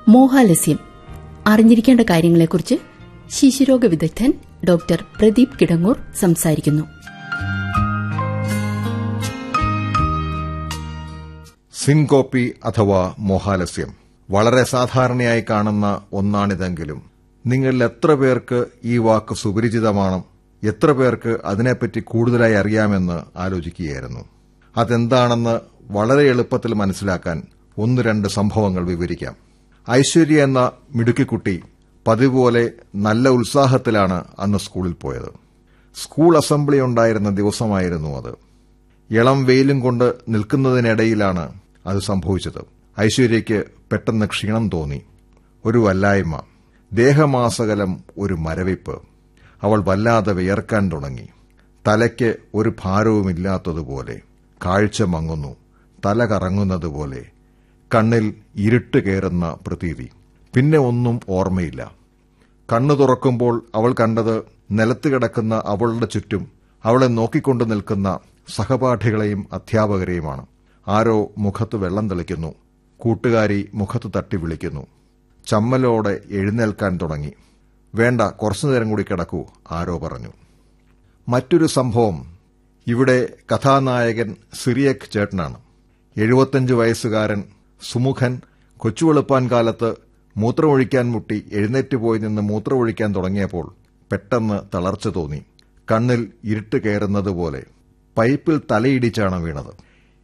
മോഹാലസ്യം അറിഞ്ഞിരിക്കേണ്ട കാര്യങ്ങളെക്കുറിച്ച് ശിശുരോഗ വിദഗ്ധൻ ഡോക്ടർ പ്രദീപ് കിടങ്ങൂർ സംസാരിക്കുന്നു സിൻകോപ്പി അഥവാ മോഹാലസ്യം വളരെ സാധാരണയായി കാണുന്ന ഒന്നാണിതെങ്കിലും നിങ്ങളിൽ എത്ര പേർക്ക് ഈ വാക്ക് സുപരിചിതമാണ് എത്ര പേർക്ക് അതിനെപ്പറ്റി കൂടുതലായി അറിയാമെന്ന് ആലോചിക്കുകയായിരുന്നു അതെന്താണെന്ന് വളരെ എളുപ്പത്തിൽ മനസ്സിലാക്കാൻ ഒന്ന് രണ്ട് സംഭവങ്ങൾ വിവരിക്കാം ഐശ്വര്യ എന്ന മിടുക്കിക്കുട്ടി പതിവ് പോലെ നല്ല ഉത്സാഹത്തിലാണ് അന്ന് സ്കൂളിൽ പോയത് സ്കൂൾ അസംബ്ലി ഉണ്ടായിരുന്ന ദിവസമായിരുന്നു അത് ഇളം വെയിലും കൊണ്ട് നിൽക്കുന്നതിനിടയിലാണ് അത് സംഭവിച്ചത് ഐശ്വര്യയ്ക്ക് പെട്ടെന്ന് ക്ഷീണം തോന്നി ഒരു വല്ലായ്മ ദേഹമാസകലം ഒരു മരവിപ്പ് അവൾ വല്ലാതെ വിയർക്കാൻ തുടങ്ങി തലയ്ക്ക് ഒരു ഭാരവുമില്ലാത്തതുപോലെ കാഴ്ച മങ്ങുന്നു തല കറങ്ങുന്നതുപോലെ കണ്ണിൽ ഇരുട്ട് കയറുന്ന പ്രതീതി പിന്നെ ഒന്നും ഓർമ്മയില്ല കണ്ണു തുറക്കുമ്പോൾ അവൾ കണ്ടത് നിലത്ത് കിടക്കുന്ന അവളുടെ ചുറ്റും അവളെ നോക്കിക്കൊണ്ടു നിൽക്കുന്ന സഹപാഠികളെയും അധ്യാപകരെയുമാണ് ആരോ മുഖത്ത് വെള്ളം തെളിക്കുന്നു കൂട്ടുകാരി മുഖത്ത് തട്ടി വിളിക്കുന്നു ചമ്മലോടെ എഴുന്നേൽക്കാൻ തുടങ്ങി വേണ്ട കുറച്ചു നേരം കൂടി കിടക്കൂ ആരോ പറഞ്ഞു മറ്റൊരു സംഭവം ഇവിടെ കഥാനായകൻ സിറിയക് ചേട്ടനാണ് എഴുപത്തഞ്ച് വയസ്സുകാരൻ സുമുഖൻ കൊച്ചുവെളുപ്പാൻ കാലത്ത് മൂത്രമൊഴിക്കാൻ മുട്ടി എഴുന്നേറ്റ് പോയി നിന്ന് മൂത്രമൊഴിക്കാൻ തുടങ്ങിയപ്പോൾ പെട്ടെന്ന് തളർച്ച തോന്നി കണ്ണിൽ ഇരുട്ട് കയറുന്നതുപോലെ പൈപ്പിൽ തലയിടിച്ചാണ് വീണത്